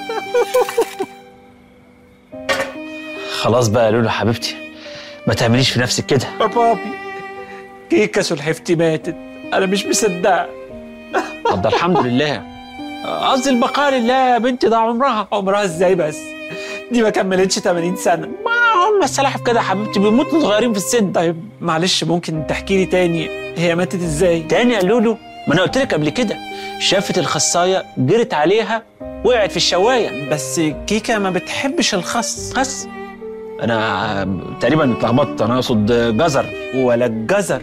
خلاص بقى يا لولو حبيبتي ما تعمليش في نفسك كده يا بابي كيكه سلحفتي ماتت انا مش مصدقه طب ده الحمد لله قصدي البقاء لله يا بنتي ده عمرها عمرها ازاي بس دي ما كملتش 80 سنه ما هم السلاحف كده يا حبيبتي بيموتوا صغيرين في السن طيب معلش ممكن تحكي لي تاني هي ماتت ازاي تاني يا لولو ما انا قلت لك قبل كده شافت الخصايه جرت عليها وقعت في الشوايه بس كيكه ما بتحبش الخس خس انا تقريبا اتلخبطت انا اقصد جزر ولا الجزر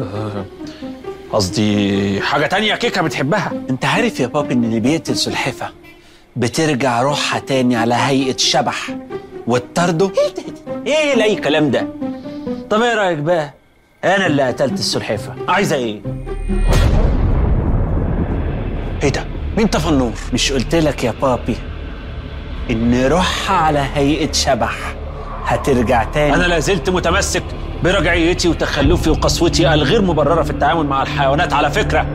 قصدي حاجه تانية كيكه بتحبها انت عارف يا بابي ان اللي بيقتل سلحفه بترجع روحها تاني على هيئه شبح وتطرده ايه لاي كلام ده طب ايه رايك بقى انا اللي قتلت السلحفه عايزه ايه ايه ده مين طفى النور مش قلت لك يا بابي ان روحها على هيئه شبح هترجع تاني انا لا زلت متمسك برجعيتي وتخلفي وقسوتي الغير مبرره في التعامل مع الحيوانات على فكره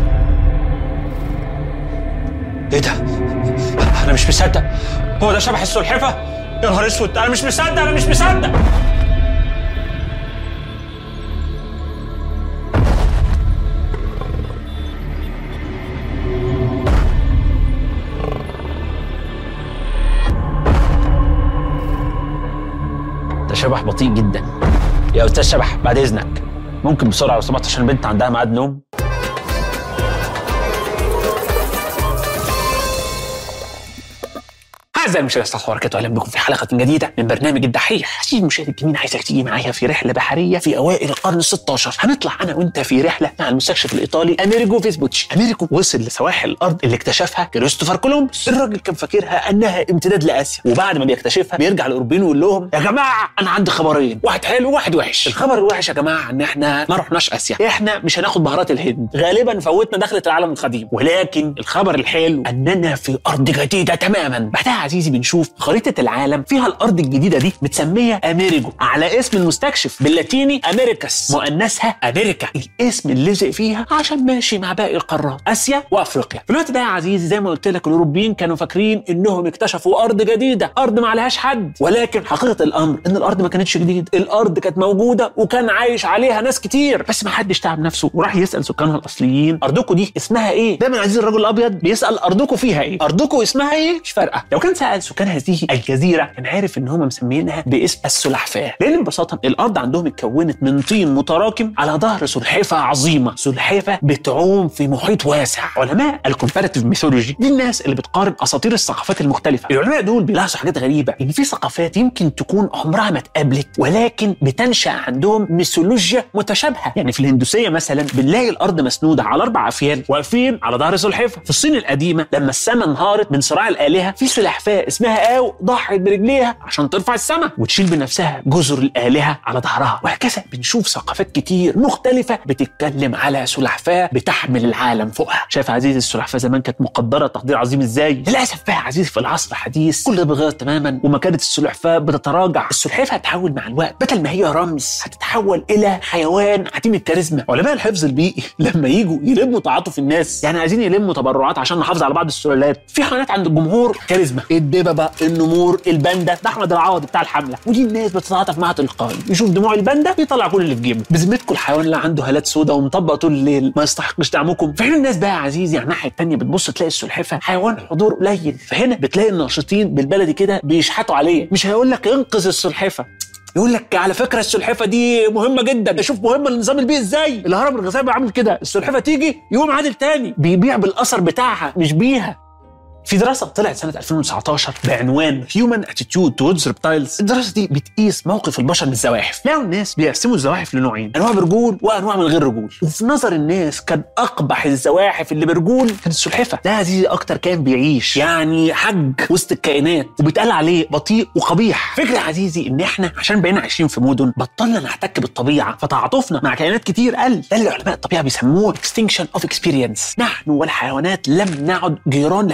ايه ده انا مش مصدق هو ده شبح السلحفه يا نهار اسود انا مش مصدق انا مش مصدق ده شبح بطيء جدا يا استاذ شبح بعد اذنك ممكن بسرعه لو سمحت عشان البنت عندها ميعاد نوم أعزائي المشاهدين استغفر وبركاته أهلا بكم في حلقة جديدة من برنامج الدحيح عزيزي المشاهد الجميل عايزك تيجي معايا في رحلة بحرية في أوائل القرن ال 16 هنطلع أنا وأنت في رحلة مع المستكشف الإيطالي أميريجو فيسبوتشي أميريجو وصل لسواحل الأرض اللي اكتشفها كريستوفر كولومبوس الراجل كان فاكرها أنها امتداد لآسيا وبعد ما بيكتشفها بيرجع للأوروبيين ويقول لهم يا جماعة أنا عندي خبرين واحد حلو وواحد وحش الخبر الوحش يا جماعة إن إحنا ما رحناش آسيا إحنا مش هناخد بهارات الهند غالبا فوتنا دخلة العالم القديم ولكن الخبر الحلو أننا في أرض جديدة تماما بعدها يا عزيزي بنشوف خريطة العالم فيها الأرض الجديدة دي متسمية أميريجو على اسم المستكشف باللاتيني أمريكاس مؤنثها أمريكا الاسم اللي لزق فيها عشان ماشي مع باقي القارات آسيا وأفريقيا في الوقت ده يا عزيزي زي ما قلت لك الأوروبيين كانوا فاكرين إنهم اكتشفوا أرض جديدة أرض ما عليهاش حد ولكن حقيقة الأمر إن الأرض ما كانتش جديدة الأرض كانت موجودة وكان عايش عليها ناس كتير بس ما حدش تعب نفسه وراح يسأل سكانها الأصليين أرضكم دي اسمها إيه دايما عزيزي الرجل الأبيض بيسأل أرضكم فيها إيه أرضكم اسمها إيه مش فارقة لو كان سأل سكان هذه الجزيرة كان عارف إن هم مسمينها باسم السلحفاة لأن ببساطة الأرض عندهم اتكونت من طين متراكم على ظهر سلحفة عظيمة سلحفة بتعوم في محيط واسع علماء الكومباراتيف ميثولوجي دي الناس اللي بتقارن أساطير الثقافات المختلفة العلماء دول بيلاحظوا حاجات غريبة إن في ثقافات يمكن تكون عمرها ما اتقابلت ولكن بتنشأ عندهم ميثولوجيا متشابهة يعني في الهندوسية مثلا بنلاقي الأرض مسنودة على أربع أفيال واقفين على ظهر سلحفة في الصين القديمة لما السماء انهارت من صراع الآلهة في سلحفاة اسمها آو ضحت برجليها عشان ترفع السماء وتشيل بنفسها جزر الآلهة على ظهرها وهكذا بنشوف ثقافات كتير مختلفة بتتكلم على سلحفاة بتحمل العالم فوقها شايف عزيزي السلحفاة زمان كانت مقدرة تقدير عظيم ازاي للأسف بقى عزيزي في العصر الحديث كل ده بيتغير تماما ومكانة السلحفاة بتتراجع السلحفاة هتتحول مع الوقت بدل ما هي رمز هتتحول إلى حيوان عديم الكاريزما علماء الحفظ البيئي لما يجوا يلموا تعاطف الناس يعني عايزين يلموا تبرعات عشان نحافظ على بعض السلالات في حيوانات عند الجمهور كاريزما الدببة النمور الباندا ده احمد العوضي بتاع الحمله ودي الناس بتتعاطف معاها تلقائي يشوف دموع الباندا بيطلع كل اللي في جيبه بذمتكم الحيوان اللي عنده هالات سودا ومطبق طول الليل ما يستحقش دعمكم في حين الناس بقى يا عزيزي على الناحيه الثانيه بتبص تلاقي السلحفاه حيوان حضور قليل فهنا بتلاقي الناشطين بالبلدي كده بيشحتوا عليه مش هيقول لك انقذ السلحفاه يقول لك على فكره السلحفه دي مهمه جدا شوف مهمه للنظام البيئي ازاي الهرم الغذائي بيعمل كده السلحفه تيجي يقوم عادل تاني بيبيع بالاثر بتاعها مش بيها في دراسة طلعت سنة 2019 بعنوان Human Attitude Towards Reptiles الدراسة دي بتقيس موقف البشر من الزواحف لقوا الناس بيقسموا الزواحف لنوعين أنواع برجول وأنواع من غير رجول وفي نظر الناس كان أقبح الزواحف اللي برجول كانت السلحفة ده عزيزي أكتر كان بيعيش يعني حج وسط الكائنات وبيتقال عليه بطيء وقبيح فكرة عزيزي إن إحنا عشان بقينا عايشين في مدن بطلنا نحتك بالطبيعة فتعاطفنا مع كائنات كتير قل ده اللي علماء الطبيعة بيسموه extinction of experience نحن والحيوانات لم نعد جيران لهذه الدرجة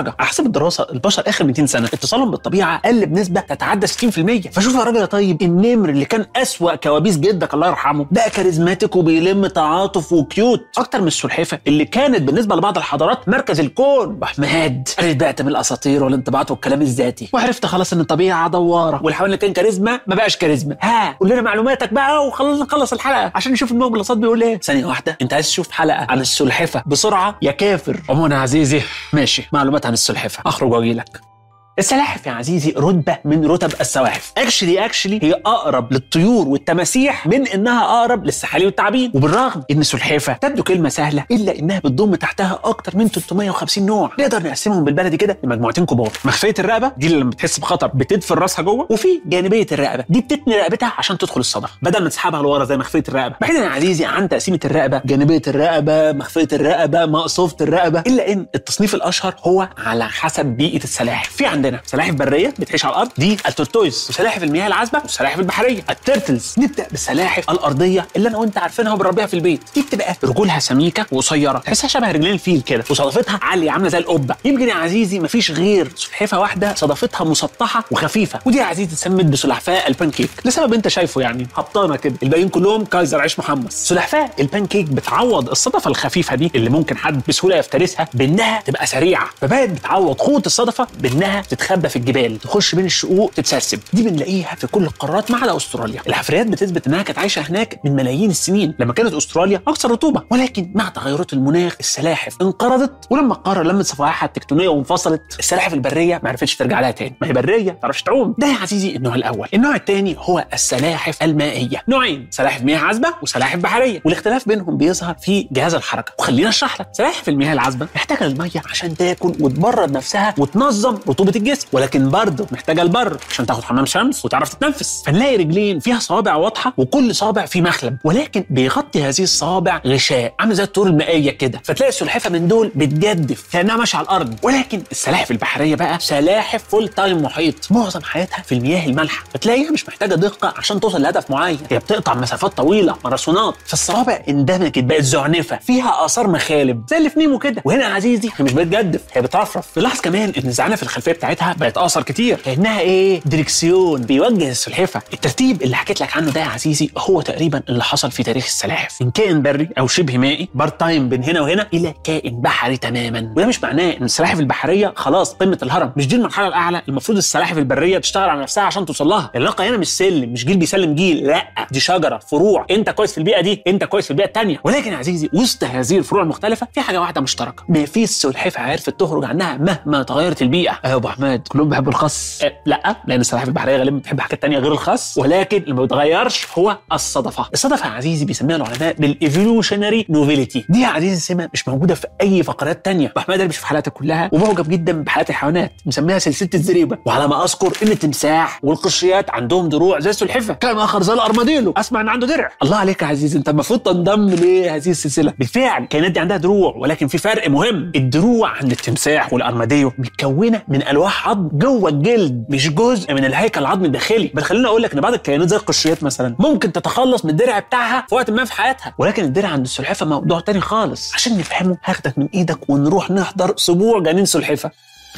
درجه على حسب الدراسه البشر اخر 200 سنه اتصالهم بالطبيعه قل بنسبه تتعدى 60% فشوف يا راجل يا طيب النمر اللي كان اسوا كوابيس جدك الله يرحمه بقى كاريزماتيك وبيلم تعاطف وكيوت اكتر من السلحفه اللي كانت بالنسبه لبعض الحضارات مركز الكون واحمد عرفت بعت من الاساطير والانطباعات والكلام الذاتي وعرفت خلاص ان الطبيعه دواره والحيوان اللي كان كاريزما ما بقاش كاريزما ها قول لنا معلوماتك بقى وخلص نخلص الحلقه عشان نشوف الموج الاقتصاد بيقول ايه ثانيه واحده انت عايز تشوف حلقه عن السلحفه بسرعه يا كافر عموما يا عزيزي ماشي معلومات عن السلحفه اخرج واجي لك السلاحف يا عزيزي رتبة من رتب السواحف اكشلي اكشلي هي اقرب للطيور والتماسيح من انها اقرب للسحالي والتعابين وبالرغم ان السلحفة تبدو كلمة سهلة الا انها بتضم تحتها اكتر من 350 نوع نقدر نقسمهم بالبلدي كده لمجموعتين كبار مخفية الرقبة دي اللي لما بتحس بخطر بتدفن راسها جوه وفي جانبية الرقبة دي بتتني رقبتها عشان تدخل الصدف بدل ما تسحبها لورا زي مخفية الرقبة بعيدا يا عزيزي عن تقسيمة الرقبة جانبية الرقبة مخفية الرقبة مقصوفة الرقبة الا ان التصنيف الاشهر هو على حسب بيئة السلاحف في عندنا سلاحف برية بتعيش على الارض دي التورتويز وسلاحف المياه العذبة والسلاحف البحرية التيرتلز نبدا بالسلاحف الارضية اللي انا وانت عارفينها وبنربيها في البيت دي بتبقى رجولها سميكة وقصيرة تحسها شبه رجلين الفيل كده وصدفتها عالية عاملة زي القبة يمكن يا عزيزي مفيش غير سلحفة واحدة صدفتها مسطحة وخفيفة ودي يا عزيزي اتسمت بسلحفاء البانكيك لسبب انت شايفه يعني هبطانة كده الباقيين كلهم كايزر عيش محمص سلحفاء البانكيك بتعوض الصدفة الخفيفة دي اللي ممكن حد بسهولة يفترسها بانها تبقى سريعة فبقت بتعوض قوة الصدفة بانها تتخبى في الجبال تخش بين الشقوق تتسرسب دي بنلاقيها في كل القارات ما عدا استراليا الحفريات بتثبت انها كانت عايشه هناك من ملايين السنين لما كانت استراليا اكثر رطوبه ولكن مع تغيرات المناخ السلاحف انقرضت ولما القاره لمت صفائحها التكتونيه وانفصلت السلاحف البريه ما عرفتش ترجع لها تاني ما هي بريه ما تعرفش تعوم ده يا عزيزي النوع الاول النوع الثاني هو السلاحف المائيه نوعين سلاحف مياه عذبه وسلاحف بحريه والاختلاف بينهم بيظهر في جهاز الحركه وخلينا اشرح لك سلاحف المياه العذبه محتاجه الميه عشان تاكل وتبرد نفسها وتنظم رطوبه الجسم ولكن برضه محتاجه البر عشان تاخد حمام شمس وتعرف تتنفس فنلاقي رجلين فيها صوابع واضحه وكل صابع فيه مخلب ولكن بيغطي هذه الصوابع غشاء عامل زي الطور المائيه كده فتلاقي السلحفه من دول بتجدف كانها ماشيه على الارض ولكن السلاحف البحريه بقى سلاحف فول تايم محيط معظم حياتها في المياه المالحه فتلاقيها مش محتاجه دقه عشان توصل لهدف معين هي بتقطع مسافات طويله ماراثونات فالصوابع اندمجت بقت زعنفه فيها اثار مخالب زي اللي في نيمو كده وهنا يا عزيزي هي مش بتجدف هي بترفرف تلاحظ كمان ان الزعنف الخلفيه بتاعتها بقت اقصر كتير كانها ايه دريكسيون بيوجه السلحفه الترتيب اللي حكيت لك عنه ده يا عزيزي هو تقريبا اللي حصل في تاريخ السلاحف من كائن بري او شبه مائي بارت تايم بين هنا وهنا الى كائن بحري تماما وده مش معناه ان السلاحف البحريه خلاص قمه الهرم مش دي المرحله الاعلى المفروض السلاحف البريه تشتغل على نفسها عشان توصل لها العلاقه هنا مش سلم مش جيل بيسلم جيل لا دي شجره فروع انت كويس في البيئه دي انت كويس في البيئه الثانيه ولكن يا عزيزي وسط هذه الفروع المختلفه في حاجه واحده مشتركه ما فيش سلحفه عرفت تخرج عنها مهما تغيرت البيئه ايوه يا ابو حماد كلهم بيحبوا الخس أه لا لان السلاحف البحريه غالبا بتحب حاجات تانية غير الخس ولكن اللي ما بيتغيرش هو الصدفه الصدفه يا عزيزي بيسميها العلماء بالايفولوشنري نوفيليتي دي يا عزيزي سمه مش موجوده في اي فقرات تانية واحمد انا بيشوف حالاتها كلها ومعجب جدا بحالات الحيوانات مسميها سلسله الزريبه وعلى ما اذكر ان التمساح والقشريات عندهم دروع زي السلحفه كلام اخر زي الارماديلو اسمع ان عنده درع الله عليك يا عزيزي انت المفروض تنضم لهذه السلسله بالفعل الكائنات دي عندها دروع ولكن في فرق مهم الدروع عند التمساح والارماديلو متكونه من الواح عظم جوه الجلد مش جزء من الهيكل العظمي الداخلي بل خليني اقول لك ان بعض الكائنات زي القشريات مثلا ممكن تتخلص من الدرع بتاعها في وقت ما في حياتها ولكن الدرع عند السلحفه موضوع تاني خالص عشان نفهمه هاخدك من ايدك ونروح نحضر سبوع جنين سلحفه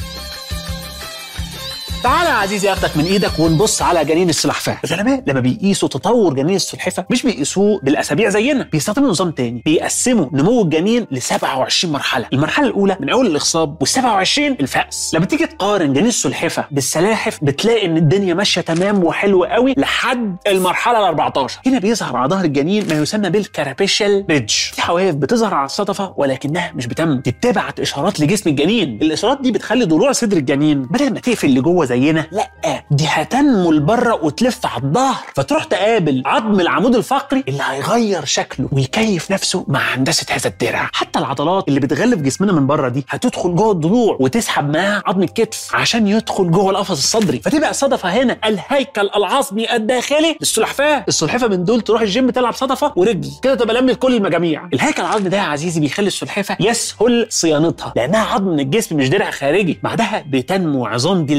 تعالى يا عزيزي اخدك من ايدك ونبص على جنين السلحفاه العلماء لما بيقيسوا تطور جنين السلحفاه مش بيقيسوه بالاسابيع زينا بيستخدموا نظام تاني بيقسموا نمو الجنين ل 27 مرحله المرحله الاولى من اول الاخصاب وال27 الفأس لما تيجي تقارن جنين السلحفاه بالسلاحف بتلاقي ان الدنيا ماشيه تمام وحلوه قوي لحد المرحله ال 14 هنا بيظهر على ظهر الجنين ما يسمى بالكارابيشال ريدج دي حواف بتظهر على الصدفه ولكنها مش بتم دي بتبعت اشارات لجسم الجنين الاشارات دي بتخلي ضلوع صدر الجنين بدل ما تقفل اللي جوه زينا لا دي هتنمو لبره وتلف على الظهر فتروح تقابل عظم العمود الفقري اللي هيغير شكله ويكيف نفسه مع هندسه هذا الدرع حتى العضلات اللي بتغلف جسمنا من بره دي هتدخل جوه الضلوع وتسحب معاها عظم الكتف عشان يدخل جوه القفص الصدري فتبقى الصدفه هنا الهيكل العظمي الداخلي للسلحفاه السلحفاه من دول تروح الجيم تلعب صدفه ورجل كده تبقى لمت كل المجاميع الهيكل العظمي ده يا عزيزي بيخلي السلحفاه يسهل صيانتها لانها عظم من الجسم مش درع خارجي بعدها بتنمو عظام جلديه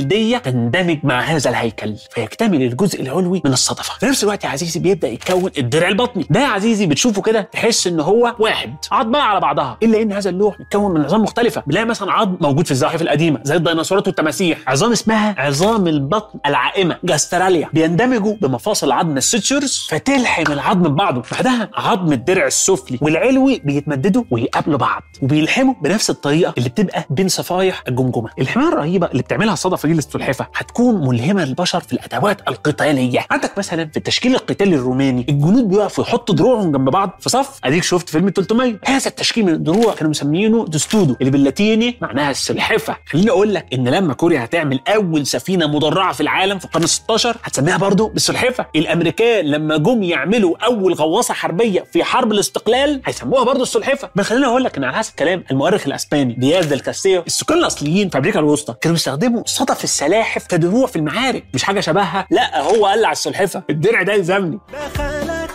تندمج مع هذا الهيكل فيكتمل الجزء العلوي من الصدفه في نفس الوقت يا عزيزي بيبدا يتكون الدرع البطني ده يا عزيزي بتشوفه كده تحس ان هو واحد عظمه على بعضها الا ان هذا اللوح متكون من عظام مختلفه بنلاقي مثلا عظم موجود في الزواحف القديمه زي الديناصورات والتماسيح عظام اسمها عظام البطن العائمه جاستراليا بيندمجوا بمفاصل عظم السيتشرز فتلحم العظم ببعضه بعدها عظم الدرع السفلي والعلوي بيتمددوا ويقابلوا بعض وبيلحموا بنفس الطريقه اللي بتبقى بين صفايح الجمجمه الحمايه الرهيبه اللي بتعملها الصدفه دي للسلحفه هتكون ملهمه للبشر في الادوات القتاليه عندك مثلا في التشكيل القتالي الروماني الجنود بيقفوا يحطوا دروعهم جنب بعض في صف اديك شفت فيلم 300 هذا التشكيل من الدروع كانوا مسمينه دستودو اللي باللاتيني معناها السلحفه خليني اقول لك ان لما كوريا هتعمل اول سفينه مدرعه في العالم في القرن 16 هتسميها برضه بالسلحفه الامريكان لما جم يعملوا اول غواصه حربيه في حرب الاستقلال هيسموها برضه السلحفه بل خليني اقول لك ان على حسب كلام المؤرخ الاسباني دياز ديل كاستيو السكان الاصليين في امريكا الوسطى كانوا بيستخدموا صدف السلاحف كدروع في المعارك مش حاجه شبهها لا هو قال على السلحفه الدرع ده يلزمني دخلك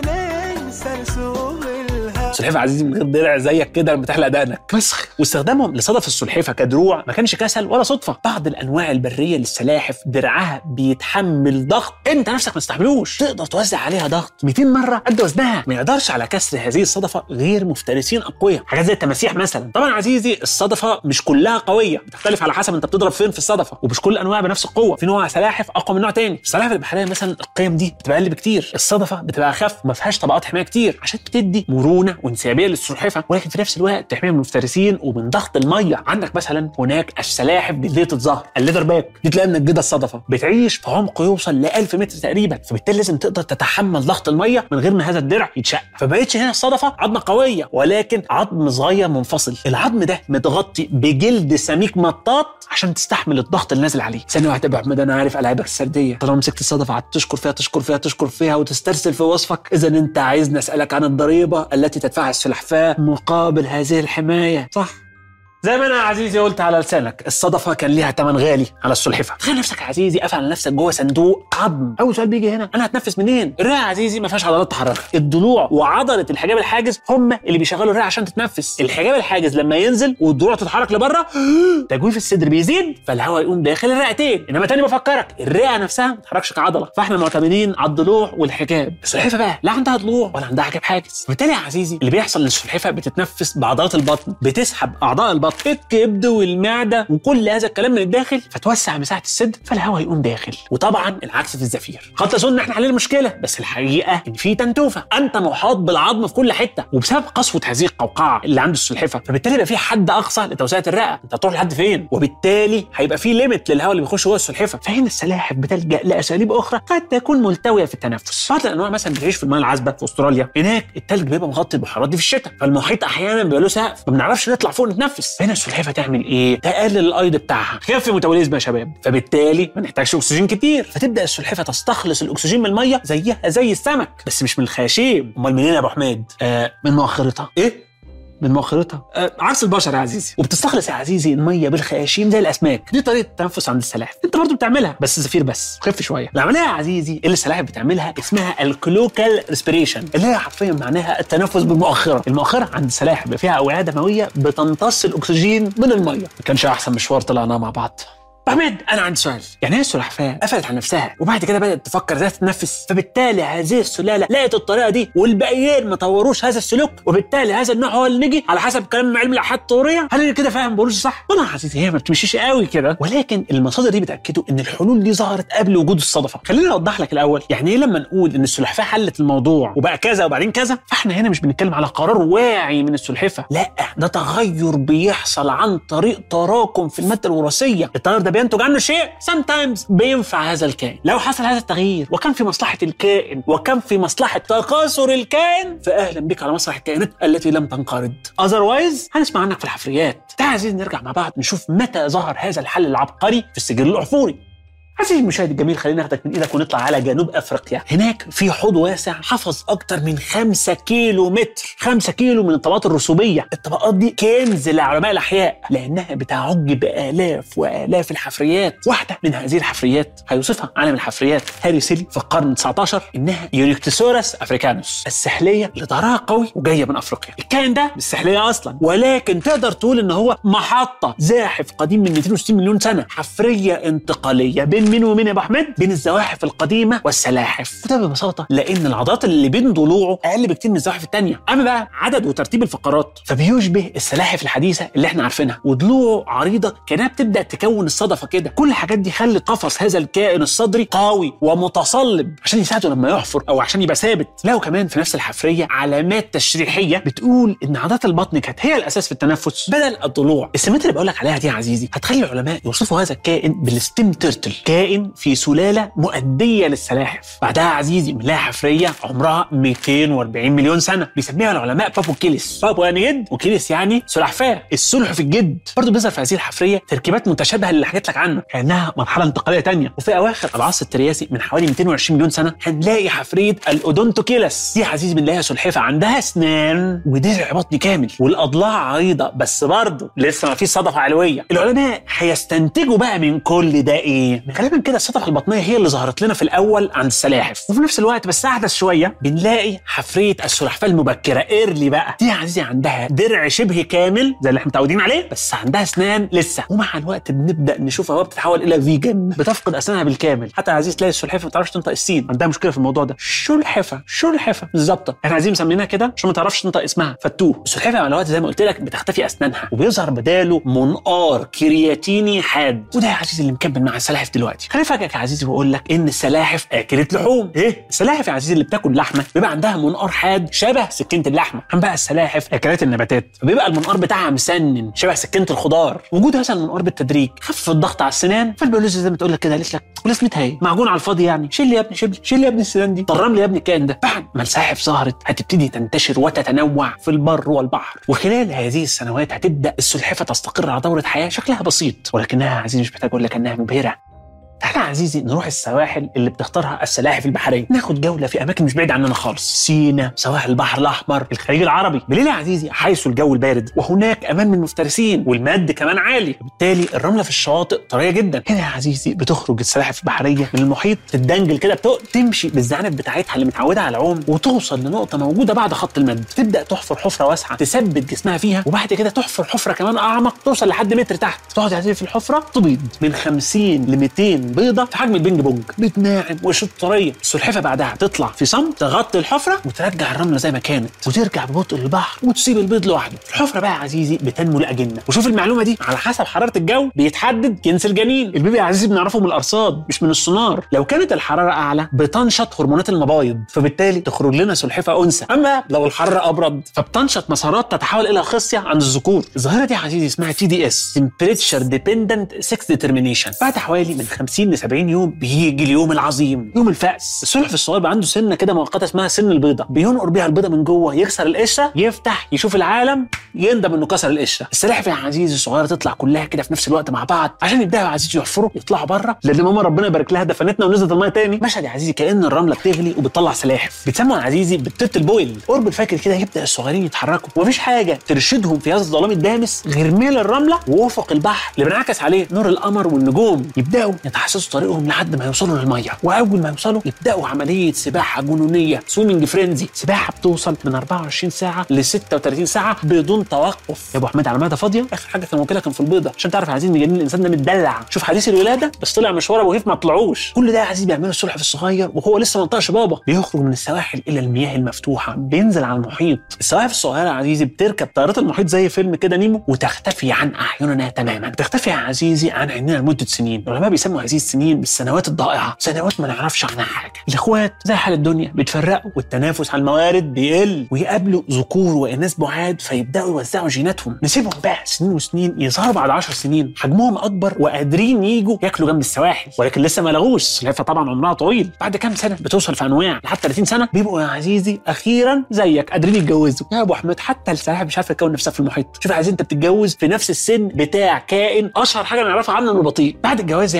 منين سلسول الهوى سلحفه عزيزي من غير درع زيك كده لما تحلق دقنك مسخ واستخدامهم لصدف السلحفه كدروع ما كانش كسل ولا صدفه بعض الانواع البريه للسلاحف درعها بيتحمل ضغط انت نفسك ما تستحملوش تقدر توزع عليها ضغط 200 مره قد وزنها ما يقدرش على كسر هذه الصدفه غير مفترسين اقوياء حاجات زي التماسيح مثلا طبعا عزيزي الصدفه مش كلها قويه بتختلف على حسب انت بتضرب فين في الصدفه ومش كل الانواع بنفس القوه في نوع سلاحف اقوى من نوع تاني السلاحف البحريه مثلا القيم دي بتبقى اقل بكتير الصدفه بتبقى اخف وما فيهاش طبقات حمايه كتير عشان بتدي مرونه وانسيابيه للسلحفه ولكن في نفس الوقت تحميها من المفترسين ومن ضغط الميه عندك مثلا هناك السلاحف بذيه الظهر الليدر باك دي تلاقيها منجده الصدفه بتعيش في عمق يوصل ل 1000 متر تقريبا فبالتالي لازم تقدر تتحمل ضغط الميه من غير ما هذا الدرع يتشق فبقتش هنا الصدفه عظمه قويه ولكن عظم صغير منفصل العظم ده متغطي بجلد سميك مطاط عشان تستحمل الضغط اللي نازل عليه ثانيه واحده يا ابو احمد انا عارف العابك السرديه طالما مسكت الصدفه قعدت تشكر فيها تشكر فيها تشكر فيها وتسترسل في وصفك اذا انت عايزني اسالك عن الضريبه التي تدفعها السلحفاه مقابل هذه الحمايه صح زي ما انا يا عزيزي قلت على لسانك الصدفه كان ليها ثمن غالي على السلحفه تخيل نفسك يا عزيزي قافل على نفسك جوه صندوق عظم اول سؤال بيجي هنا انا هتنفس منين الرئه يا عزيزي ما فيهاش عضلات تحركها الضلوع وعضله الحجاب الحاجز هم اللي بيشغلوا الرئه عشان تتنفس الحجاب الحاجز لما ينزل والضلوع تتحرك لبره تجويف الصدر بيزيد فالهواء يقوم داخل الرئتين انما تاني بفكرك الرئه نفسها ما تتحركش كعضله فاحنا معتمدين على الضلوع والحجاب السلحفه بقى لا عندها ضلوع ولا عندها حجاب حاجز وبالتالي يا عزيزي اللي بيحصل للسلحفه بتتنفس بعضلات البطن بتسحب اعضاء البطن الكبد والمعده وكل هذا الكلام من الداخل فتوسع مساحه الصدر فالهواء يقوم داخل وطبعا العكس في الزفير قد تظن ان احنا حلينا المشكله بس الحقيقه ان في تنتوفه انت محاط بالعظم في كل حته وبسبب قسوه هذه القوقعه اللي عند السلحفه فبالتالي يبقى في حد اقصى لتوسعه الرئه انت هتروح لحد فين وبالتالي هيبقى في ليميت للهواء اللي بيخش جوه السلحفه فهنا السلاحف بتلجا لاساليب اخرى قد تكون ملتويه في التنفس بعض الانواع مثلا بتعيش في المياه العذبه في استراليا هناك التلج بيبقى مغطي البحيرات دي في الشتاء فالمحيط احيانا بيبقى له سقف ما بنعرفش نطلع فوق نتنفس هنا السلحفه تعمل ايه تقلل الايض بتاعها خف ميتابوليزم يا شباب فبالتالي ما نحتاجش اكسجين كتير فتبدا السلحفه تستخلص الاكسجين من الميه زيها زي السمك بس مش من الخياشيم امال منين يا ابو حميد آه من مؤخرتها ايه من مؤخرتها آه عكس البشر يا عزيزي وبتستخلص يا عزيزي الميه بالخياشيم زي الاسماك دي طريقه التنفس عند السلاحف انت برضو بتعملها بس زفير بس خف شويه العمليه يا عزيزي اللي السلاحف بتعملها اسمها الكلوكال ريسبيريشن اللي هي حرفيا معناها التنفس بالمؤخره المؤخره عند السلاحف بيبقى فيها اوعيه دمويه بتمتص الاكسجين من الميه ما كانش احسن مشوار طلعناه مع بعض أحمد أنا عندي سؤال يعني هي السلحفاة قفلت على نفسها وبعد كده بدأت تفكر ازاي تتنفس فبالتالي هذه السلالة لقت الطريقة دي والباقيين ما طوروش هذا السلوك وبالتالي هذا النوع هو اللي نجي على حسب كلام علم الأحياء الطورية هل أنا كده فاهم بقولش صح؟ طبعا يا عزيزي هي ما بتمشيش قوي كده ولكن المصادر دي بتأكدوا إن الحلول دي ظهرت قبل وجود الصدفة خليني أوضح لك الأول يعني إيه لما نقول إن السلحفاة حلت الموضوع وبقى كذا وبعدين كذا فإحنا هنا مش بنتكلم على قرار واعي من السلحفة لا ده تغير بيحصل عن طريق تراكم في المادة الوراثية التغير ده بينتج عنه شيء sometimes بينفع هذا الكائن لو حصل هذا التغيير وكان في مصلحة الكائن وكان في مصلحة تكاثر الكائن فأهلا بك على مسرح الكائنات التي لم تنقرض otherwise هنسمع عنك في الحفريات تعال عزيزي نرجع مع بعض نشوف متى ظهر هذا الحل العبقري في السجل العفوري عزيزي المشاهد الجميل خلينا ناخدك من ايدك ونطلع على جنوب افريقيا هناك في حوض واسع حفظ اكتر من 5 كيلو متر 5 كيلو من الطبقات الرسوبيه الطبقات دي كنز لعلماء الاحياء لانها بتعج بالاف والاف الحفريات واحده من هذه الحفريات هيوصفها عالم الحفريات هاري سيلي في القرن 19 انها يونيكتسورس افريكانوس السحليه اللي ظهرها قوي وجايه من افريقيا الكائن ده مش سحليه اصلا ولكن تقدر تقول ان هو محطه زاحف قديم من 260 مليون سنه حفريه انتقاليه بين مين ومين يا ابو احمد بين الزواحف القديمه والسلاحف وده ببساطه لان العضلات اللي بين ضلوعه اقل بكتير من الزواحف الثانيه اما بقى عدد وترتيب الفقرات فبيشبه السلاحف الحديثه اللي احنا عارفينها وضلوعه عريضه كانها بتبدا تكون الصدفه كده كل الحاجات دي خلت قفص هذا الكائن الصدري قوي ومتصلب عشان يساعده لما يحفر او عشان يبقى ثابت له كمان في نفس الحفريه علامات تشريحيه بتقول ان عضلات البطن كانت هي الاساس في التنفس بدل الضلوع السمات اللي بقول لك عليها دي يا عزيزي هتخلي العلماء يوصفوا هذا الكائن بالستيم تيرتل كائن في سلاله مؤديه للسلاحف بعدها يا عزيزي بنلاقي حفريه عمرها 240 مليون سنه بيسميها العلماء بابو كيلس بابو يعني جد وكيلس يعني سلحفاه السلحف الجد برضه بيظهر في هذه الحفريه تركيبات متشابهه اللي حكيت لك عنه كانها مرحله انتقاليه تانية وفي اواخر العصر الترياسي من حوالي 220 مليون سنه هنلاقي حفريه الاودونتوكيلس دي يا عزيزي بنلاقيها سلحفه عندها اسنان ودرع بطني كامل والاضلاع عريضه بس برضه لسه ما فيش صدفه علويه العلماء هيستنتجوا بقى من كل ده ايه غالبا كده الصدفه البطنيه هي اللي ظهرت لنا في الاول عند السلاحف وفي نفس الوقت بس احدث شويه بنلاقي حفريه السلحفاه المبكره ايرلي بقى دي يا عزيزي عندها درع شبه كامل زي اللي احنا متعودين عليه بس عندها اسنان لسه ومع الوقت بنبدا نشوفها وهي بتتحول الى فيجن بتفقد اسنانها بالكامل حتى يا عزيز تلاقي السلحفاه ما تعرفش تنطق السين عندها مشكله في الموضوع ده شلحفه شلحفه بالظبط احنا عايزين مسمينها كده عشان ما تعرفش تنطق اسمها فتوه السلحفاه مع الوقت زي ما قلت لك بتختفي اسنانها وبيظهر بداله منقار كرياتيني حاد وده يا عزيزي اللي مكمل مع السلاحف دلوقتي خليني افاجئك يا عزيزي واقول لك ان السلاحف اكلت لحوم ايه السلاحف يا عزيزي اللي بتاكل لحمه بيبقى عندها منقار حاد شبه سكينه اللحمه اما بقى السلاحف اكلات النباتات فبيبقى المنقار بتاعها مسنن شبه سكينه الخضار وجود هذا المنقار بالتدريج خفف الضغط على السنان فالبيولوجيا زي ما تقول لك كده قالت لك ولازمتها ايه معجون على الفاضي يعني شيل لي يا ابني شيل شيل لي يا ابني السنان دي طرم لي يا ابني الكائن ده بعد ما السلاحف ظهرت هتبتدي تنتشر وتتنوع في البر والبحر وخلال هذه السنوات هتبدا السلحفه تستقر على دوره حياه شكلها بسيط ولكنها يا عزيزي مش محتاج اقول لك انها مبهره تعالى يا عزيزي نروح السواحل اللي بتختارها السلاحف البحريه ناخد جوله في اماكن مش بعيده عننا خالص سينا سواحل البحر الاحمر الخليج العربي بالليل يا عزيزي حيث الجو البارد وهناك امان من المفترسين والمد كمان عالي بالتالي الرمله في الشواطئ طريه جدا هنا يا عزيزي بتخرج السلاحف البحريه من المحيط تتدنجل كده بتق... تمشي بالزعنف بتاعتها اللي متعوده على العوم وتوصل لنقطه موجوده بعد خط المد تبدا تحفر حفره واسعه تثبت جسمها فيها وبعد كده تحفر حفره كمان اعمق توصل لحد متر تحت تقعد يا عزيزي في الحفره تبيض من 50 ل 200 بيضه في حجم البينج بونج بتناعم وشوط طريه السلحفه بعدها تطلع في صمت تغطي الحفره وترجع الرمله زي ما كانت وترجع ببطء للبحر وتسيب البيض لوحده الحفره بقى يا عزيزي بتنمو الاجنه وشوف المعلومه دي على حسب حراره الجو بيتحدد جنس الجنين البيبي يا عزيزي بنعرفه من الارصاد مش من السونار لو كانت الحراره اعلى بتنشط هرمونات المبايض فبالتالي تخرج لنا سلحفه انثى اما لو الحراره ابرد فبتنشط مسارات تتحول الى خصيه عند الذكور الظاهره دي يا عزيزي اسمها تي دي اس تمبريتشر ديبندنت سكس ديترمينيشن بعد حوالي من 50 ل 70 يوم بيجي اليوم العظيم يوم الفأس السلحف الصغير بقى عنده سنه كده مؤقته اسمها سن البيضه بينقر بيها البيضه من جوه يكسر القشره يفتح يشوف العالم يندم انه كسر القشره السلاحف يا عزيزي الصغيره تطلع كلها كده في نفس الوقت مع بعض عشان يبداوا يا عزيزي يحفروا يطلعوا بره لان ماما ربنا يبارك لها دفنتنا ونزلت الميه تاني مشهد يا عزيزي كان الرمله بتغلي وبتطلع سلاحف بيتسموا يا عزيزي بالتت البويل قرب الفجر كده يبدا الصغيرين يتحركوا ومفيش حاجه ترشدهم في هذا الظلام الدامس غير ميل الرمله وافق البحر اللي بينعكس عليه نور القمر والنجوم يبداوا يتحسسوا طريقهم لحد ما يوصلوا للميه واول ما يوصلوا يبداوا عمليه سباحه جنونيه سويمنج فرينزي سباحه بتوصل من 24 ساعه ل 36 ساعه بدون توقف يا ابو احمد على معده فاضيه اخر حاجه كان واكلها كان في البيضه عشان تعرف يا عزيزي ان جنين الانسان ده متدلع شوف حديث الولاده بس طلع مشوار ابو هيف ما طلعوش كل ده يا عزيزي بيعمله السلحف الصغير وهو لسه ما نطقش بابا بيخرج من السواحل الى المياه المفتوحه بينزل على المحيط السواحف الصغيره يا عزيزي بتركب طيارات المحيط زي فيلم كده نيمو وتختفي عن اعيننا تماما تختفي يا عزيزي عن عيننا لمده سنين العلماء بيسموا هذه السنين بالسنوات الضائعه سنوات ما نعرفش عنها حاجه الاخوات زي حال الدنيا بيتفرقوا والتنافس على الموارد بيقل ويقابلوا ذكور واناث بعاد فيبداوا يوزعوا جيناتهم نسيبهم بقى سنين وسنين يظهروا بعد 10 سنين حجمهم اكبر وقادرين يجوا ياكلوا جنب السواحل ولكن لسه ما لغوش السلحفاه طبعا عمرها طويل بعد كام سنه بتوصل في انواع لحد 30 سنه بيبقوا يا عزيزي اخيرا زيك قادرين يتجوزوا يا ابو احمد حتى السلاحف مش عارفه تكون نفسها في المحيط شوف يا عزيزي انت بتتجوز في نفس السن بتاع كائن اشهر حاجه نعرفها عنه انه بطيء بعد الجواز يا عزيزي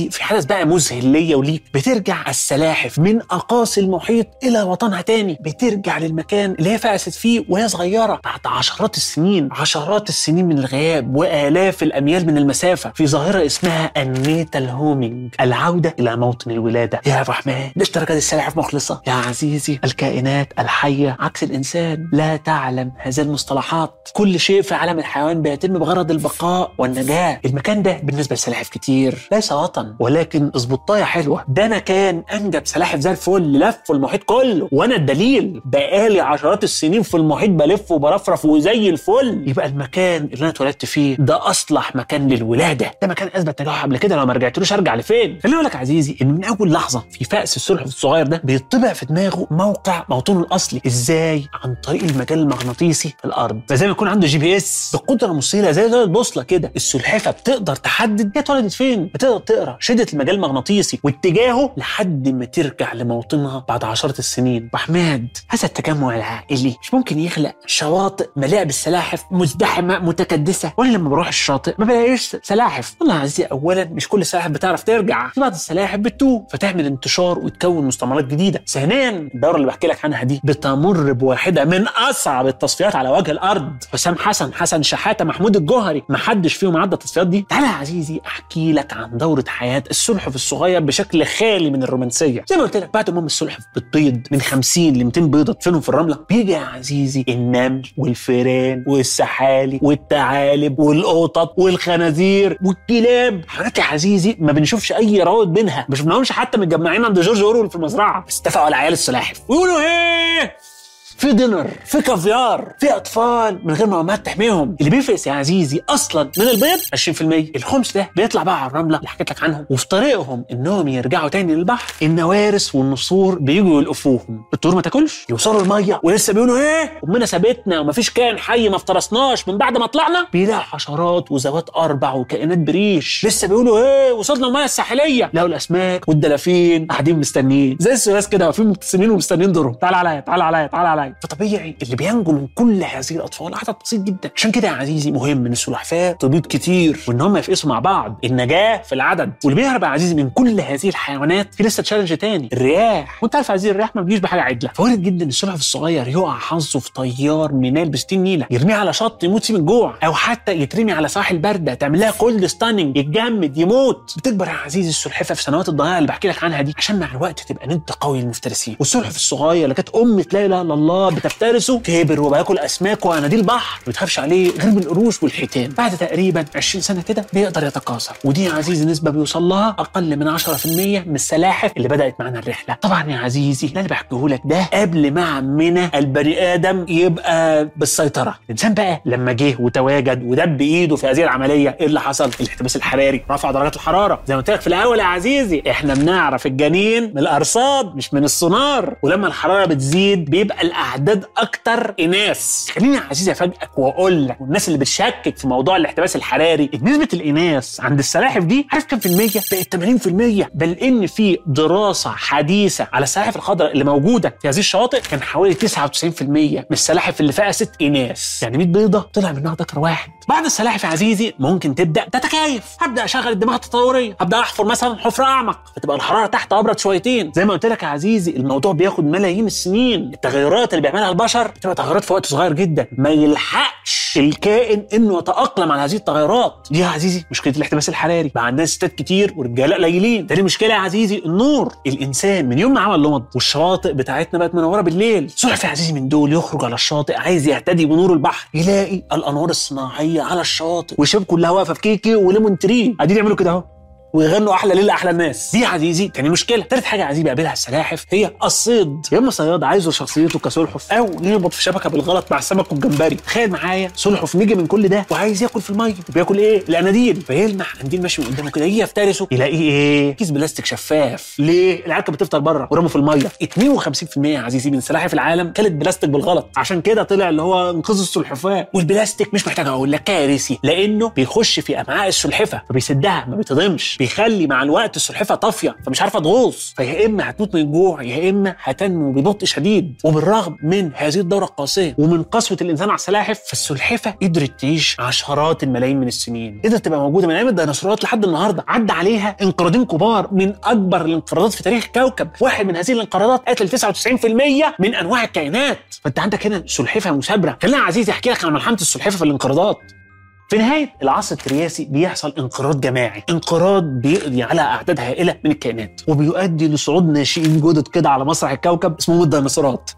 عزيزي في حدث بقى مذهل ليا وليك بترجع السلاحف من اقاصي المحيط الى وطنها تاني بترجع للمكان اللي هي فقست فيه وهي صغيره بعد عشرات السنين عشرات السنين من الغياب والاف الاميال من المسافه في ظاهره اسمها النيتال هومينج العوده الى موطن الولاده يا الرحمن ليش درجات السلاحف مخلصه يا عزيزي الكائنات الحيه عكس الانسان لا تعلم هذه المصطلحات كل شيء في عالم الحيوان بيتم بغرض البقاء والنجاه المكان ده بالنسبه لسلاحف كتير ليس وطن ولكن اظبطايه حلوه ده مكان انجب سلاحف زي الفل لف المحيط كله وانا الدليل بقالي عشرات السنين في المحيط بلف وبرفرف وزي الفل يبقى المكان اللي انا اتولدت فيه ده اصلح مكان للولاده ده مكان اثبت نجاحه قبل كده لو ما رجعتلوش ارجع لفين خليني اقول لك يا عزيزي ان من اول لحظه في فأس السلحف الصغير ده بيطبع في دماغه موقع موطنه الاصلي ازاي عن طريق المجال المغناطيسي في الارض فزي ما يكون عنده جي بي اس بقدره مثيره زي زي البوصله كده السلحفه بتقدر تحدد هي اتولدت فين بتقدر تقرا شده المجال المغناطيسي واتجاهه لحد ما ترجع لموطنها بعد عشرات السنين وحماد هذا التجمع العائلي مش ممكن يخلق شواطئ مليئه بالسلاحف مزدحمه متكدسه وانا لما بروح الشاطئ ما بلاقيش سلاحف والله يا عزيزي اولا مش كل السلاحف بتعرف ترجع في بعض السلاحف بتتوه فتعمل انتشار وتكون مستعمرات جديده ثانيا الدوره اللي بحكي لك عنها دي بتمر بواحده من اصعب التصفيات على وجه الارض حسام حسن حسن شحاته محمود الجوهري ما حدش فيهم عدى التصفيات دي تعالى يا عزيزي احكي لك عن دوره حياه السلحف الصغير بشكل خالي من الرومانسيه زي ما قلت لك بعد ما ام السلحف بتبيض من 50 ل 200 بيضه تدفنهم في الرمله بيجي يا عزيزي النمل والفيران والسحالي والثعالب والقطط والخنازير والكلاب حاجات يا عزيزي ما بنشوفش اي روابط بينها ما شفناهمش حتى متجمعين عند جورج اورول في المزرعه بس اتفقوا على عيال السلاحف ويقولوا ايه في دينر في كافيار في اطفال من غير ما امهات تحميهم اللي بيفقس يا عزيزي اصلا من البيض 20% الخمس ده بيطلع بقى على الرمله اللي حكيت لك عنهم وفي طريقهم انهم يرجعوا تاني للبحر النوارس والنسور بيجوا يلقفوهم الطيور ما تاكلش يوصلوا الميه ولسه بيقولوا ايه امنا سابتنا ومفيش كائن حي ما افترسناش من بعد ما طلعنا بيلاقوا حشرات وذوات اربع وكائنات بريش لسه بيقولوا ايه وصلنا الميه الساحليه لقوا الاسماك والدلافين قاعدين مستنيين زي السويس كده واقفين مبتسمين ومستنيين دورهم تعال عليا تعال عليا تعال عليا فطبيعي اللي بينجو من كل هذه الاطفال عدد بسيط جدا عشان كده يا عزيزي مهم ان السلحفاه تبيض كتير وان هم يفقسوا مع بعض النجاه في العدد واللي بيهرب يا عزيزي من كل هذه الحيوانات في لسه تشالنج تاني الرياح وانت عارف يا عزيزي الرياح ما بتجيش بحاجه عدله فوارد جدا السلحف الصغير يقع حظه في طيار منال ب 60 نيله يرميه على شط يموت فيه من الجوع او حتى يترمي على ساحل بارده تعمل لها كولد ستاننج يتجمد يموت بتكبر يا عزيزي السلحفاه في سنوات الضياع اللي بحكي لك عنها دي عشان مع الوقت تبقى ند قوي للمفترسين والسلحف الصغير اللي كانت ام لا اله الا الله بتفترسه كبر وبياكل اسماك واناديل البحر ما بتخافش عليه غير من القروش والحيتان بعد تقريبا 20 سنه كده بيقدر يتكاثر ودي يا عزيزي نسبه بيوصل لها اقل من 10% من السلاحف اللي بدات معانا الرحله طبعا يا عزيزي اللي انا بحكيه لك ده قبل ما عمنا البني ادم يبقى بالسيطره الانسان بقى لما جه وتواجد ودب بايده في هذه العمليه ايه اللي حصل الاحتباس الحراري رفع درجات الحراره زي ما قلت لك في الاول يا عزيزي احنا بنعرف الجنين من الارصاد مش من السونار ولما الحراره بتزيد بيبقى الاعداد اكتر اناث خليني يا عزيزي افاجئك واقول لك والناس اللي بتشكك في موضوع الاحتباس الحراري نسبه الاناث عند السلاحف دي عارف كام في الميه بقت 80% بل ان في دراسه حديثه على السلاحف الخضراء اللي موجوده في هذه الشواطئ كان حوالي 99% من السلاحف اللي فقست اناث يعني 100 بيضه طلع منها ذكر واحد بعد السلاحف يا عزيزي ممكن تبدا تتكيف هبدا اشغل الدماغ التطوريه هبدا احفر مثلا حفره اعمق فتبقى الحراره تحت ابرد شويتين زي ما قلت لك يا عزيزي الموضوع بياخد ملايين السنين التغيرات اللي بيعملها البشر بتبقى تغيرات في وقت صغير جدا ما يلحقش الكائن انه يتاقلم على هذه التغيرات دي يا عزيزي مشكله الاحتباس الحراري بقى عندنا ستات كتير ورجاله قليلين تاني مشكله يا عزيزي النور الانسان من يوم ما عمل لمض والشواطئ بتاعتنا بقت منوره بالليل سلحف يا عزيزي من دول يخرج على الشاطئ عايز يهتدي بنور البحر يلاقي الانوار الصناعيه على الشاطئ والشباب كلها واقفه في كيكي وليمون تري قاعدين يعملوا كده اهو ويغنوا احلى ليله احلى الناس دي يا عزيزي تاني مشكله تالت حاجه يا عزيزي بيقابلها السلاحف هي الصيد يا اما صياد عايزه شخصيته كسلحف او يربط في شبكه بالغلط مع السمك والجمبري تخيل معايا سلحف نجي من كل ده وعايز ياكل في الميه بياكل ايه الاناديل فيلمح قنديل ماشي من قدامه كده يجي يفترسه يلاقيه ايه كيس بلاستيك شفاف ليه العيال كانت بتفطر بره ورموا في الميه 52% يا عزيزي من سلاحف العالم كلت بلاستيك بالغلط عشان كده طلع اللي هو انقاذ السلحفاه والبلاستيك مش محتاج اقول لك كارثي لانه بيخش في امعاء السلحفه فبيسدها ما بيتضمش بيخلي مع الوقت السلحفه طافيه فمش عارفه تغوص فيا اما هتموت من الجوع يا اما هتنمو ببطء شديد وبالرغم من هذه الدوره القاسيه ومن قسوه الانسان على السلاحف فالسلحفه قدرت تعيش عشرات الملايين من السنين قدرت تبقى موجوده من ايام الديناصورات لحد النهارده عدى عليها انقراضين كبار من اكبر الانقراضات في تاريخ الكوكب واحد من هذه الانقراضات قتل 99% من انواع الكائنات فانت عندك هنا سلحفه مثابره خلينا يا عزيزي احكي لك عن ملحمه السلحفه في الانقراضات في نهاية العصر الترياسي بيحصل انقراض جماعي انقراض بيقضي على أعداد هائلة من الكائنات وبيؤدي لصعود ناشئين جدد كده على مسرح الكوكب اسمهم الديناصورات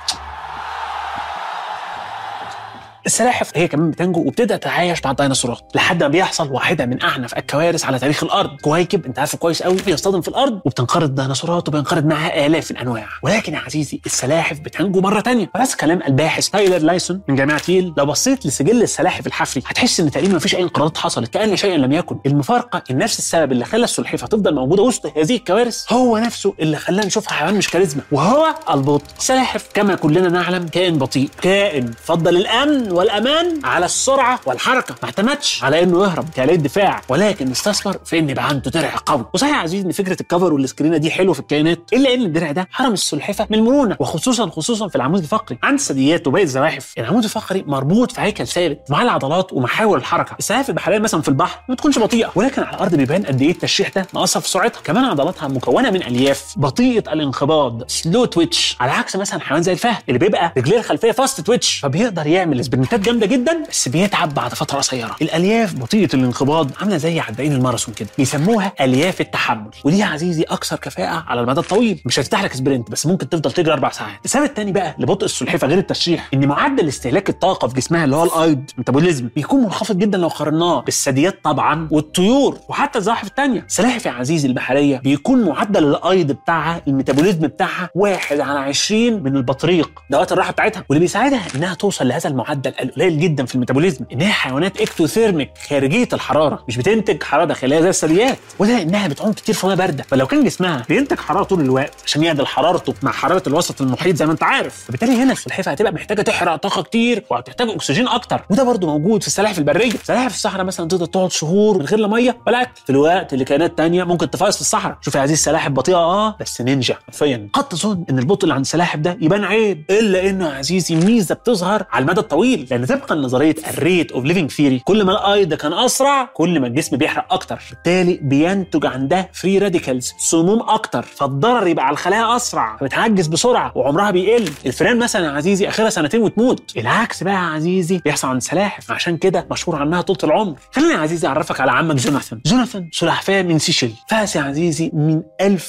السلاحف هي كمان بتنجو وبتبدا تتعايش مع الديناصورات لحد ما بيحصل واحده من اعنف الكوارث على تاريخ الارض كويكب انت عارفه كويس قوي بيصطدم في الارض وبتنقرض الديناصورات وبينقرض معاها الاف الانواع ولكن يا عزيزي السلاحف بتنجو مره تانية بس كلام الباحث تايلر لايسون من جامعه ييل لو بصيت لسجل السلاحف الحفري هتحس ان تقريبا مفيش اي انقراضات حصلت كان شيئا لم يكن المفارقه ان نفس السبب اللي خلى السلحفه تفضل موجوده وسط هذه الكوارث هو نفسه اللي خلانا نشوفها حيوان مش كاريزما وهو البطء السلاحف كما كلنا نعلم كائن بطيء كائن فضل الامن والامان على السرعه والحركه ما اعتمدش على انه يهرب كآلية دفاع ولكن استثمر في ان يبقى عنده درع قوي وصحيح يا عزيزي ان فكره الكفر والسكرينه دي حلوه في الكائنات الا ان الدرع ده حرم السلحفه من المرونه وخصوصا خصوصا في العمود الفقري عند الثدييات وباقي الزواحف العمود الفقري مربوط في هيكل ثابت مع العضلات ومحاور الحركه السلاحف البحريه مثلا في البحر ما بتكونش بطيئه ولكن على الارض بيبان قد ايه التشريح ده مأثر في سرعتها كمان عضلاتها مكونه من الياف بطيئه الانقباض سلو تويتش على عكس مثلا حيوان زي الفهد اللي بيبقى رجليه الخلفيه فاست تويتش فبيقدر يعمل سبرنتات جامده جدا بس بيتعب بعد فتره قصيره الالياف بطيئه الانقباض عامله زي عدائين الماراثون كده بيسموها الياف التحمل ودي يا عزيزي اكثر كفاءه على المدى الطويل مش هتفتح لك سبرنت بس ممكن تفضل تجري اربع ساعات السبب الثاني بقى لبطء السلحفه غير التشريح ان معدل استهلاك الطاقه في جسمها اللي هو الايض ميتابوليزم بيكون منخفض جدا لو قارناه بالثدييات طبعا والطيور وحتى الزواحف الثانيه السلاحف يا عزيزي البحريه بيكون معدل الايض بتاعها الميتابوليزم بتاعها واحد على 20 من البطريق دوات الراحه بتاعتها واللي بيساعدها انها توصل لهذا المعدل القليل جدا في الميتابوليزم انها حيوانات اكتوثيرميك خارجيه الحراره مش بتنتج حراره داخليه زي الثدييات وده انها بتعوم كتير في ميه بارده فلو كان جسمها بينتج حراره طول الوقت عشان يعدل حرارته مع حراره الوسط المحيط زي ما انت عارف فبالتالي هنا السلحفاه هتبقى محتاجه تحرق طاقه كتير وهتحتاج اكسجين اكتر وده برضو موجود في السلاحف البريه السلاحف في الصحراء مثلا تقدر تقعد شهور من غير لا ميه ولا اكل في الوقت اللي كائنات تانية ممكن تفايص في الصحراء شوف يا عزيزي السلاحف بطيئه اه بس نينجا حرفيا قد تظن ان البطء اللي عند السلاحف ده يبان عيب الا انه يا عزيزي ميزه بتظهر على المدى الطويل لان طبقا لنظريه الريت اوف ليفنج ثيري كل ما الايض كان اسرع كل ما الجسم بيحرق اكتر بالتالي بينتج عندها فري راديكالز سموم اكتر فالضرر يبقى على الخلايا اسرع فبتعجز بسرعه وعمرها بيقل الفئران مثلا يا عزيزي اخرها سنتين وتموت العكس بقى يا عزيزي بيحصل عند السلاحف عشان كده مشهور عنها طول العمر خليني يا عزيزي اعرفك على عمك جوناثان جوناثان سلحفاه من سيشل فاس يا عزيزي من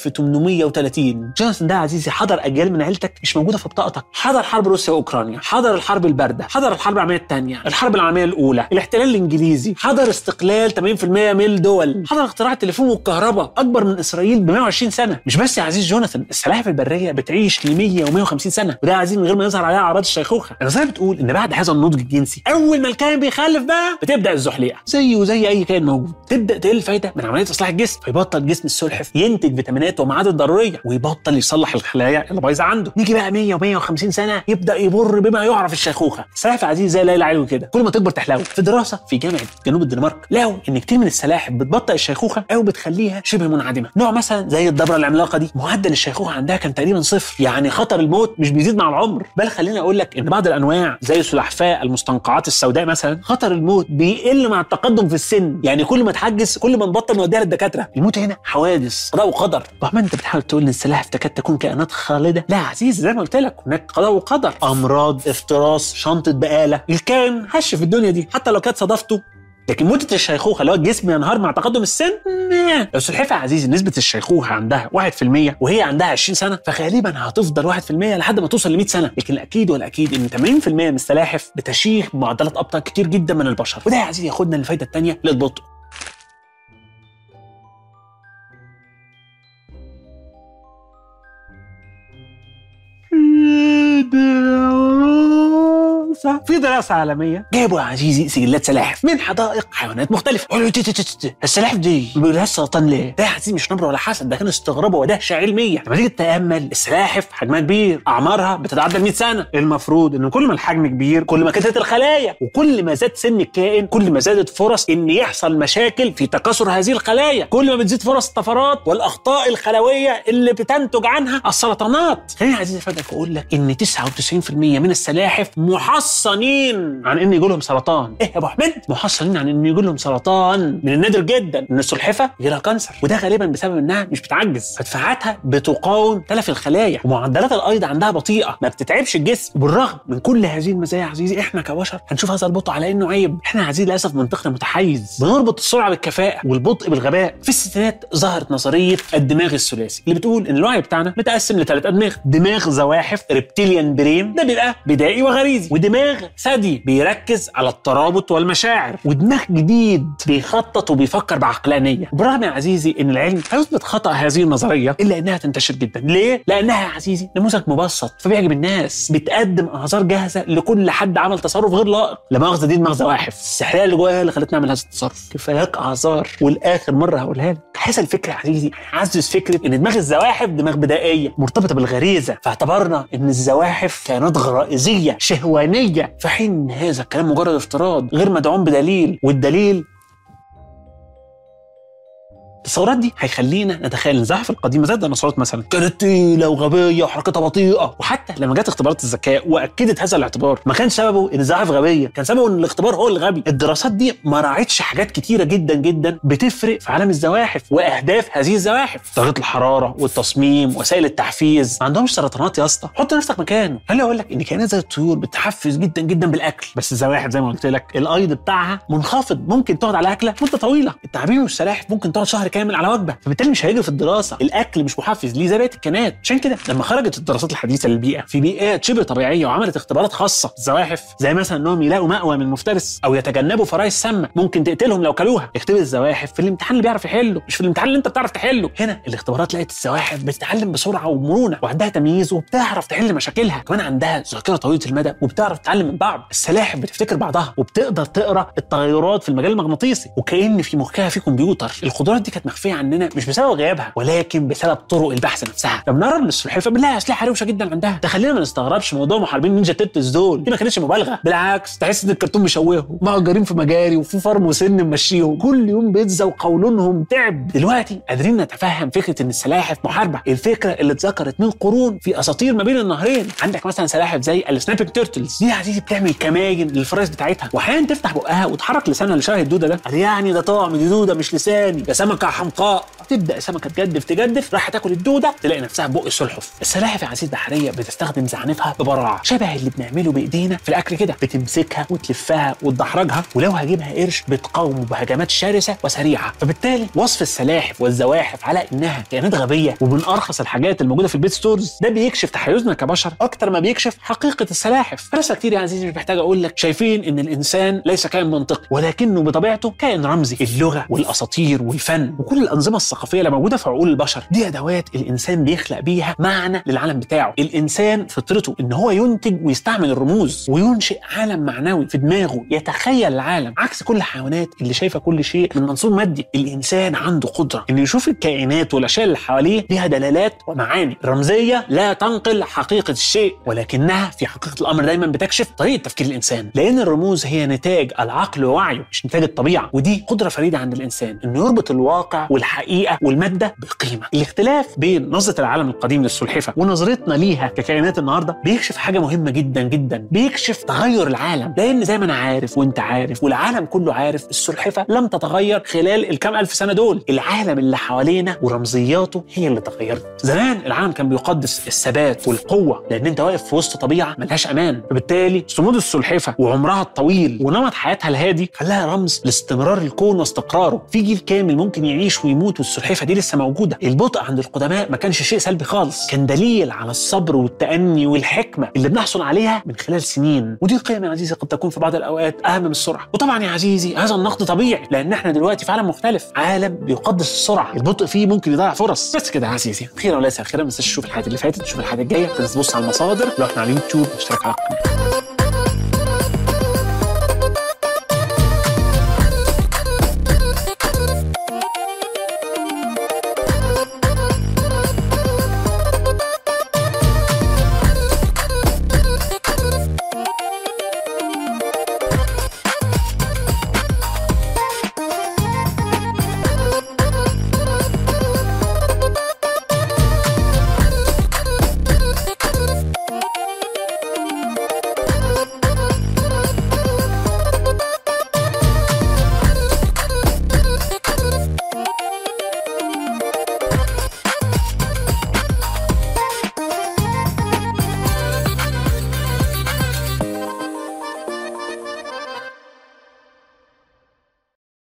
1830 جوناثان ده يا عزيزي حضر اجيال من عيلتك مش موجوده في بطاقتك حضر حرب روسيا واوكرانيا حضر الحرب البارده حضر الحرب العالميه الثانيه الحرب العالميه الاولى الاحتلال الانجليزي حضر استقلال 80% من الدول حضر اختراع التليفون والكهرباء اكبر من اسرائيل ب 120 سنه مش بس يا عزيز جوناثان السلاحف البريه بتعيش ل 100 و150 سنه وده يا عزيز من غير ما يظهر عليها اعراض الشيخوخه النظريه بتقول ان بعد هذا النضج الجنسي اول ما الكائن بيخلف بقى بتبدا الزحليقه زيه وزي اي كائن موجود تبدا تقل الفايده من عمليه اصلاح الجسم فيبطل جسم السلحف ينتج فيتامينات ومعادن ضروريه ويبطل يصلح الخلايا اللي بايظه عنده نيجي بقى 100 و150 سنه يبدا يمر بما يعرف الشيخوخه السلاحف يا عزيز زي ليلى علوي كده كل ما تكبر تحلو في دراسه في جامعه جنوب الدنمارك لقوا ان كتير من السلاحف بتبطئ الشيخوخه او بتخليها شبه منعدمه نوع مثلا زي الدبره العملاقه دي معدل الشيخوخه عندها كان تقريبا صفر يعني خطر الموت مش بيزيد مع العمر بل خليني اقول لك ان بعض الانواع زي سلحفاء المستنقعات السوداء مثلا خطر الموت بيقل مع التقدم في السن يعني كل ما تحجز كل ما نبطل نوديها للدكاتره الموت هنا حوادث قضاء وقدر طبعا انت بتحاول تقول ان السلاحف تكاد تكون كائنات خالده لا يا عزيزي زي ما قلت لك هناك قضاء وقدر امراض افتراس شنطه بقاله الكائن هش في الدنيا دي حتى لو كانت صدفته لكن مدة الشيخوخة اللي هو الجسم ينهار مع تقدم السن ما. لو السلحفاة يا عزيزي نسبة الشيخوخة عندها 1% وهي عندها 20 سنة فغالبا هتفضل 1% لحد ما توصل ل 100 سنة لكن الأكيد والأكيد إن 80% من السلاحف بتشيخ بمعدلات أبطأ كتير جدا من البشر وده يا عزيزي ياخدنا للفايدة الثانية للبطء دراسة ايوه في دراسه عالميه جابوا يا عزيزي سجلات سلاحف من حدائق حيوانات مختلفه قالوا تي- تي- تي- تي، السلاحف دي ما بيقولهاش سرطان ليه؟ ده يا عزيزي مش نمره ولا حسد ده كان استغراب ودهشه علميه لما تيجي تتامل السلاحف حجمها كبير اعمارها بتتعدى ال 100 سنه المفروض ان كل ما الحجم كبير كل ما كترت الخلايا وكل ما زاد سن الكائن كل ما زادت فرص ان يحصل مشاكل في تكاثر هذه الخلايا كل ما بتزيد فرص الطفرات والاخطاء الخلويه اللي بتنتج عنها السرطانات خليني يا عزيزي افاجئك واقول لك ان 99% من السلاحف محصنين عن ان يجي لهم سرطان ايه يا ابو حميد محصنين عن ان يجي لهم سرطان من النادر جدا ان السلحفه يجي لها كانسر وده غالبا بسبب انها مش بتعجز فدفاعاتها بتقاوم تلف الخلايا ومعدلات الايض عندها بطيئه ما بتتعبش الجسم وبالرغم من كل هذه المزايا يا عزيزي احنا كبشر هنشوف هذا البطء على انه عيب احنا يا عزيزي للاسف منطقنا متحيز بنربط السرعه بالكفاءه والبطء بالغباء في الستينات ظهرت نظريه الدماغ الثلاثي اللي بتقول ان الوعي بتاعنا متقسم لثلاث ادماغ دماغ زواحف ريبتيليان برين ده بيبقى بدائي وغريزي ودماغ ثدي بيركز على الترابط والمشاعر ودماغ جديد بيخطط وبيفكر بعقلانيه وبرغم يا عزيزي ان العلم هيثبت خطا هذه النظريه الا انها تنتشر جدا ليه لانها يا عزيزي نموذج مبسط فبيعجب الناس بتقدم اعذار جاهزه لكل حد عمل تصرف غير لائق لا مؤاخذه دي دماغ زواحف السحريه اللي جواها اللي خلتني اعمل هذا التصرف كفاياك اعذار والاخر مره هقولها لك هذا الفكره يا عزيزي عزز فكره ان دماغ الزواحف دماغ بدائيه مرتبطه بالغريزه فاعتبرنا ان الزواحف كائنات غرائزيه شهوانيه في حين ان هذا الكلام مجرد افتراض غير مدعوم بدليل والدليل التصورات دي هيخلينا نتخيل ان الزواحف القديمه زي الديناصورات مثلا كانت تقيله وغبيه وحركتها بطيئه وحتى لما جت اختبارات الذكاء واكدت هذا الاعتبار ما كانش سببه ان الزواحف غبيه كان سببه ان الاختبار هو اللي غبي الدراسات دي ما راعتش حاجات كتيره جدا جدا بتفرق في عالم الزواحف واهداف هذه الزواحف درجه الحراره والتصميم وسائل التحفيز ما عندهمش سرطانات يا اسطى حط نفسك مكانه خليني اقول لك ان كائنات زي الطيور بتحفز جدا جدا بالاكل بس الزواحف زي ما قلت لك الايض بتاعها منخفض ممكن تقعد على اكله مده طويله التعابين والسلاحف ممكن تقعد شهر كامل على وجبه فبالتالي مش هيجي في الدراسه الاكل مش محفز ليه زي بقيه الكائنات عشان كده لما خرجت الدراسات الحديثه للبيئه في بيئات شبه طبيعيه وعملت اختبارات خاصه الزواحف زي مثلا انهم يلاقوا مأوى من مفترس او يتجنبوا فرائس سامه ممكن تقتلهم لو كلوها يختبر الزواحف في الامتحان اللي بيعرف يحله مش في الامتحان اللي انت بتعرف تحله هنا الاختبارات لقت الزواحف بتتعلم بسرعه ومرونه وعندها تمييز وبتعرف تحل مشاكلها كمان عندها ذاكره طويله المدى وبتعرف تتعلم من بعض السلاحف بتفتكر بعضها وبتقدر تقرا التغيرات في المجال المغناطيسي وكأن في مخها في كمبيوتر القدرات دي كانت مخفيه عننا مش بسبب غيابها ولكن بسبب طرق البحث نفسها لما نقرب للسلحفاه بنلاقي اسلحه روشه جدا عندها تخلينا ما نستغربش موضوع محاربين نينجا تيرتلز دول دي ما كانتش مبالغه بالعكس تحس ان الكرتون مشوههم مأجرين في مجاري وفي فرم وسن ممشيهم كل يوم بيتزا وقولونهم تعب دلوقتي قادرين نتفهم فكره ان السلاحف محاربه الفكره اللي اتذكرت من قرون في اساطير ما بين النهرين عندك مثلا سلاحف زي السنابينج تيرتلز دي يا عزيزي بتعمل كماين للفرائس بتاعتها واحيانا تفتح بقها وتحرك لسانها اللي شبه الدوده ده قال يعني ده طعم دي دوده مش لساني ده سمكه حمقاء تبدا السمكه تجدف تجدف راح تاكل الدوده تلاقي نفسها بق السلحف السلاحف يا عزيز البحريه بتستخدم زعنفها ببراعه شبه اللي بنعمله بايدينا في الاكل كده بتمسكها وتلفها وتدحرجها ولو هجيبها قرش بتقاومه بهجمات شرسه وسريعه فبالتالي وصف السلاحف والزواحف على انها كائنات غبيه ومن ارخص الحاجات الموجوده في البيت ستورز ده بيكشف تحيزنا كبشر اكتر ما بيكشف حقيقه السلاحف ناس كتير يا عزيزي مش محتاج اقول لك شايفين ان الانسان ليس كائن منطقي ولكنه بطبيعته كائن رمزي اللغه والاساطير والفن وكل الانظمه الثقافيه اللي موجوده في عقول البشر دي ادوات الانسان بيخلق بيها معنى للعالم بتاعه الانسان فطرته ان هو ينتج ويستعمل الرموز وينشئ عالم معنوي في دماغه يتخيل العالم عكس كل الحيوانات اللي شايفه كل شيء من منظور مادي الانسان عنده قدره انه يشوف الكائنات والاشياء اللي حواليه ليها دلالات ومعاني رمزيه لا تنقل حقيقه الشيء ولكنها في حقيقه الامر دايما بتكشف طريقه تفكير الانسان لان الرموز هي نتاج العقل ووعيه مش نتاج الطبيعه ودي قدره فريده عند الانسان انه يربط الواقع والحقيقه والماده بقيمه الاختلاف بين نظره العالم القديم للسلحفه ونظرتنا ليها ككائنات النهارده بيكشف حاجه مهمه جدا جدا بيكشف تغير العالم لان زي ما انا عارف وانت عارف والعالم كله عارف السلحفه لم تتغير خلال الكام الف سنه دول العالم اللي حوالينا ورمزياته هي اللي تغيرت زمان العالم كان بيقدس الثبات والقوه لان انت واقف في وسط طبيعه ملهاش امان فبالتالي صمود السلحفه وعمرها الطويل ونمط حياتها الهادي خلاها رمز لاستمرار الكون واستقراره في جيل كامل ممكن يعيش ويموت والسلحفه دي لسه موجوده البطء عند القدماء ما كانش شيء سلبي خالص كان دليل على الصبر والتأني والحكمه اللي بنحصل عليها من خلال سنين ودي قيم يا عزيزي قد تكون في بعض الاوقات اهم من السرعه وطبعا يا عزيزي هذا النقد طبيعي لان احنا دلوقتي في عالم مختلف عالم بيقدس السرعه البطء فيه ممكن يضيع فرص بس كده يا عزيزي اخيرا وليس اخيرا ما تنساش تشوف الحلقات اللي فاتت تشوف الحلقات الجايه تنسى تبص على المصادر لو احنا على اليوتيوب اشترك على القناه